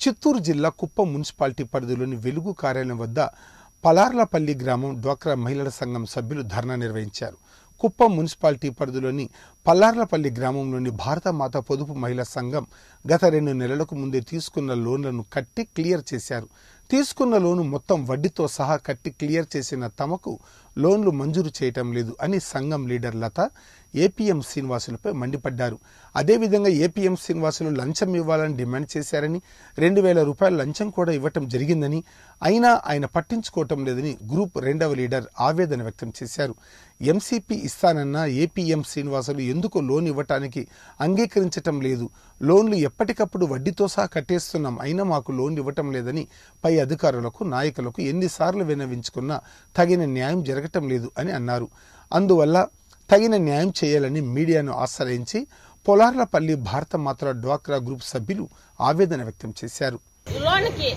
చిత్తూరు జిల్లా కుప్పం మున్సిపాలిటీ పరిధిలోని వెలుగు కార్యాలయం వద్ద పలార్లపల్లి గ్రామం డ్వాక్రా మహిళల సంఘం సభ్యులు ధర్నా నిర్వహించారు కుప్పం మున్సిపాలిటీ పరిధిలోని పల్లార్లపల్లి గ్రామంలోని భారతమాత పొదుపు మహిళా సంఘం గత రెండు నెలలకు ముందే తీసుకున్న లోన్లను కట్టి క్లియర్ చేశారు తీసుకున్న లోను మొత్తం వడ్డీతో సహా కట్టి క్లియర్ చేసిన తమకు లోన్లు మంజూరు చేయటం లేదు అని సంఘం లీడర్ లత ఏపీఎం శ్రీనివాసులపై మండిపడ్డారు అదేవిధంగా ఏపీఎం శ్రీనివాసులు లంచం ఇవ్వాలని డిమాండ్ చేశారని రెండు వేల రూపాయల లంచం కూడా ఇవ్వటం జరిగిందని అయినా ఆయన పట్టించుకోవటం లేదని గ్రూప్ రెండవ లీడర్ ఆవేదన వ్యక్తం చేశారు ఎంసీపీ ఇస్తానన్న ఏపీఎం శ్రీనివాసులు ఎందుకు లోన్ ఇవ్వటానికి అంగీకరించటం లేదు లోన్లు ఎప్పటికప్పుడు వడ్డీతో సహా కట్టేస్తున్నాం అయినా మాకు లోన్ ఇవ్వటం లేదని పై అధికారులకు నాయకులకు ఎన్నిసార్లు విన్నవించుకున్నా తగిన న్యాయం జరగటం లేదు అని అన్నారు అందువల్ల తగిన న్యాయం చేయాలని మీడియాను ఆశ్రయించి పొలార్లపల్లి భారత మాతల డ్వాక్రా గ్రూప్ సభ్యులు ఆవేదన వ్యక్తం చేశారు లోన్కి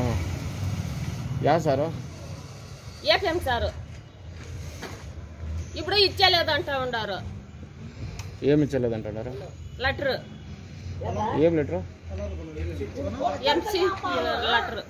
యా సారు ఏపీఎం సారు ఇప్పుడు ఇచ్చేలేదు అంటా ఉండారు ఏమి ఇచ్చలేదంటున్నారు లెటర్ ఏం లెటరు ఎంసీ లెటర్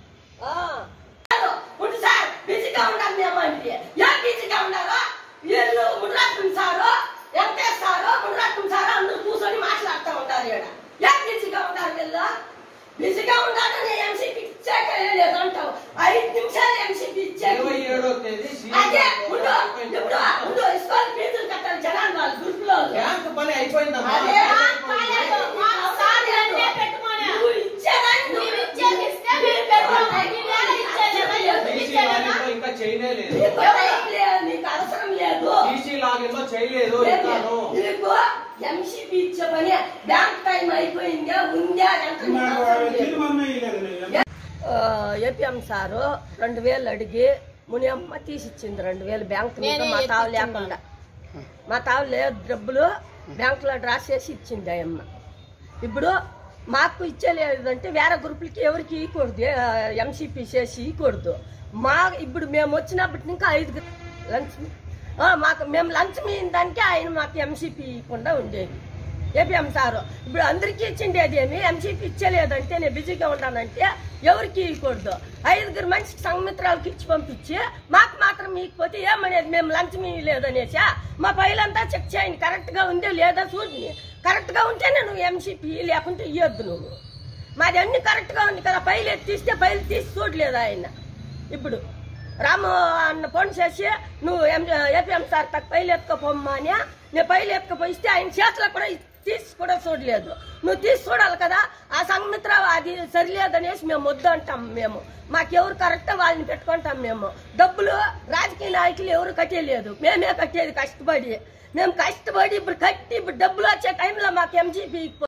ఉండు సార్ బిజీగా ఉండాలి మేము అంటే ఏం బిజీగా ఉండాలో వీళ్ళు ముడ్రాత్రం సారు ఎంతేస్తారు ముడ్రాత్రం సారు అందరూ కూర్చొని మాట్లాడుతూ ఉంటారు ఇక్కడ ఏం బిజీగా ఉండాలి వీళ్ళు బిజీగా ఉండాలని ఎంసీపీ ఇచ్చాక లేదు అంటావు ఐదు నిమిషాలు ఎంసీపీ ఇచ్చాక ఇరవై ఏడో తేదీ అదే ఉండు ఇప్పుడు ఉండు ఇస్కోల్ ఫీజులు కట్టాలి జనాలు వాళ్ళు గ్రూప్ లో బ్యాంక్ పని అయిపోయిందమ్మా అదే కాలేదు. మా సార్ అంటే పెట్టుకోలే. నువ్వు ఇచ్చేదాన్ని నువ్వు మీరు ఇచ్చేది ఇస్తే మీరు పెట్టుకోండి. మీరు ఎలా ఇచ్చేది? ఎందుకు టీసీ ఇచ్చేది? లాగిన్లో ఇంకా చేయలేదు నీకు రైట్ లేదు, నీకు అవసరం లేదు టీసీ లాగిన్ లో చేయలేదు ఇస్తాను నీకు ఎంసీపీ ఇచ్చే పని బ్యాంక్ టైం అయిపోయిందా ఉందా ఎంత నీకు అవసరం లేదు. ఆ, ఏపీఎం సారు రెండు వేలు అడిగి మునియమ్మ తీసిచ్చింది రెండు వేలు బ్యాంక్ నుంచి నేనే మా తావు ఎత్తిచ్చున్నా. లేకుండా మా తావు లేదు డబ్బులు బ్యాంకులో డ్రా చేసి ఇచ్చింది ఆ అమ్మ ఇప్పుడు మాకు ఇచ్చేలేదంటే వేరే గ్రూపులకి ఎవరికి ఇవ్వకూడదు ఎంసీపీ చేసి ఇవ్వకూడదు మా ఇప్పుడు మేము వచ్చినప్పటి ఇంకా ఐదు లంచ్ ఆ, మాకు మేము లంచ్ మీద దానికి ఆయన మాకు ఎంసీపీ ఇవ్వకుండా ఉండేది ఏపీఎం సారు ఇప్పుడు అందరికీ ఇచ్చిండేది ఏమి ఎంసీపీ ఇచ్చలేదంటే నేను బిజీగా ఉన్నానంటే ఎవరికి ఇవ్వకూడదు ఐదుగురు మనిషికి సంమిత్రాలకు ఇచ్చి పంపించి మాకు మాత్రం ఇకపోతే ఏమనేది మేము లంచ్ మీ లేదనేసా మా పైలంతా చెక్ చేయండి కరెక్ట్ గా ఉందే లేదా చూడండి కరెక్ట్ గా ఉంటేనే నువ్వు ఎంసీపీ లేకుంటే ఇవ్వద్దు నువ్వు మాది అన్ని కరెక్ట్ గా ఉంది కదా పైలు ఎత్తి తీస్తే పైలు తీసి చూడలేదు ఆయన ఇప్పుడు రాము అన్న ఫోన్ చేసి నువ్వు ఏపీఎం సార్ తక్కువ పైలు ఎత్తుకోపోమ్మా అని నేను పైలు ఎత్తుకపోయిస్తే ఆయన చేతిలో కూడా తీసి కూడా చూడలేదు నువ్వు తీసి చూడాలి కదా ఆ సంగమిత్ర అది సరిలేదనేసి మేము వద్దు అంటాం మేము మాకెవరు కరెక్ట్ వాళ్ళని పెట్టుకుంటాం మేము డబ్బులు రాజకీయ నాయకులు ఎవరు కట్టేయలేదు మేమే కట్టేది కష్టపడి మేము కష్టపడి ఇప్పుడు కట్టి ఇప్పుడు డబ్బులు వచ్చే టైంలో మాకు ఎంజీపీ